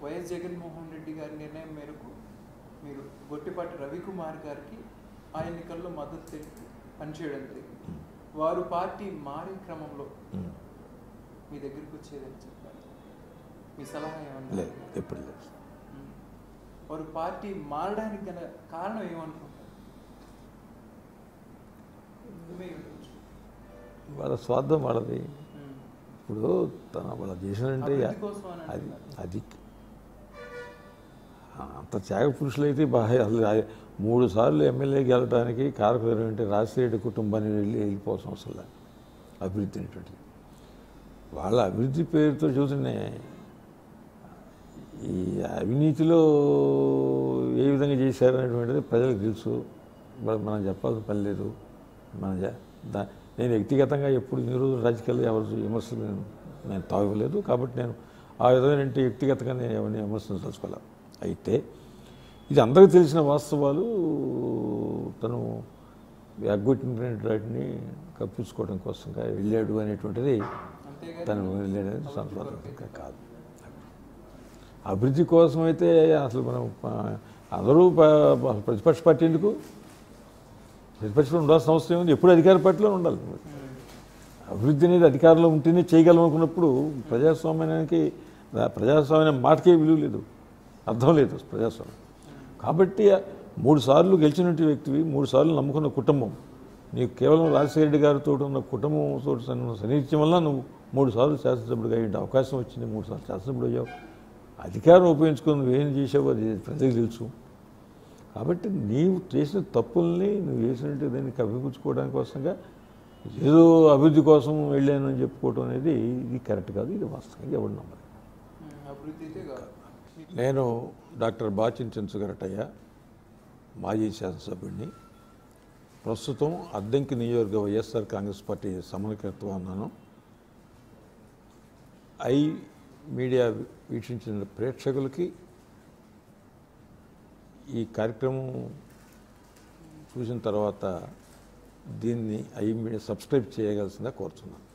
YS Jaganmohan Reddy గారి నిర్ణయం మేరకు మీరు గొట్టిపాటి రవికుమార్ గారికి ఆ ఎన్నికల్లో మద్దతు తెలిపి పనిచేయడం జరిగింది వారు పార్టీ మారే క్రమంలో ఉమ్. మీ దగ్గరికి వచ్చేదని చెప్పారు మీ సలహా ఏమన్నా లేదు ఎప్పుడు లేదు ఉమ్. వారు పార్టీ మారడానికి గల కారణం ఏమనుకుంటారు ఏమై ఉండొచ్చు? వాళ్ళ స్వార్థం వాళ్ళది ఉమ్. ఇప్పుడు తన వాళ్ళ చేసినంటే అభివృద్ధి కోసం అని అది అంటున్నారు. అది అంత త్యాగ పురుషులైతే బాగా అసలు ఆ మూడు సార్లు ఎమ్మెల్యే గెలడానికి కారకులు అంటే రాజశేఖర కుటుంబాన్ని వెళ్ళి వెళ్ళిపోవాల్సిన అవసరం లేదు అభివృద్ధి అనేటువంటిది వాళ్ళ అభివృద్ధి పేరుతో చూసినే ఈ అవినీతిలో ఏ విధంగా చేశారు అనేటువంటిది ప్రజలకు తెలుసు మరి మనం చెప్పాల్సిన పని లేదు మన జ- దా- నేను వ్యక్తిగతంగా ఎప్పుడు ఈ రోజు రాజకీయాల్లో ఎవరు విమర్శలు నేను నేను తాగలేదు కాబట్టి నేను ఆ విధమైన వ్యక్తిగతంగా నేను ఎవరిని విమర్శించదలుచుకోవాలి అయితే ఇది అందరికీ తెలిసిన వాస్తవాలు తను ఎగ్గొట్టినటువంటి వాటిని కప్పించుకోవడం కోసంగా వెళ్ళాడు అనేటువంటిది అంతేగాని తను వెళ్ళాడని సంతోషంగా కాదు అభివృద్ధి కోసం అయితే అసలు మనం ఆ, అందరూ ప- ప- ప్రతిపక్ష పార్టీ ఎందుకు ప్రతిపక్షంలో ఉండాల్సిన అవసరం ఉంది ఎప్పుడు అధికార పార్టీలో ఉండాలి ఉమ్. అభివృద్ధి అనేది అధికారంలో ఉంటేనే చేయగలం అనుకున్నప్పుడు ప్రజాస్వామ్యానికి రా- ప్రజాస్వామ్యం మాటకే విలువ లేదు అర్థం లేదు ప్రజాస్వామ్యం కాబట్టి మూడు సార్లు గెలిచినటువంటి వ్యక్తివి మూడు సార్లు నమ్ముకున్న కుటుంబం నీకు కేవలం రాజశేఖర రెడ్డి గారితో ఉన్న కుటుంబంతో సన్ని- సన్నిహిత్యం వల్ల నువ్వు మూడు సార్లు శాసనసభ్యుడిగా అయ్యే అవకాశం వచ్చింది మూడు సార్లు శాసనసభ్యుడు అయ్యావు అధికారం ఉపయోగించుకొని నువ్వేం చేసావు అది ప్రజలకు తెలుసు కాబట్టి నీవు చేసిన తప్పుల్ని నువ్వు చేసినట్టు దాన్ని కప్పిపుచ్చుకోవడానికి కోసంగా ఏదో అభివృద్ధి కోసం వెళ్ళాను అని చెప్పుకోవడం అనేది ఇది కరెక్ట్ కాదు ఇది వాస్తవంగా ఎవరు నమ్మరు ఉమ్. అభివృద్ధి అయితే కాదు నేను డాక్టర్ బాచిన్ చెంచుగరటయ్య మాజీ శాసనసభ్యుడిని ప్రస్తుతం అద్దెంకి నియోజకవర్గ వైఎస్ఆర్ కాంగ్రెస్ పార్టీ సమన్వయకర్తగా ఉన్నాను ఐ మీడియా వీక్షించిన ప్రేక్షకులకి ఈ కార్యక్రమం చూసిన తర్వాత దీన్ని ఐ మీడియా సబ్స్క్రైబ్ చేయగలసిందిగా కోరుతున్నాను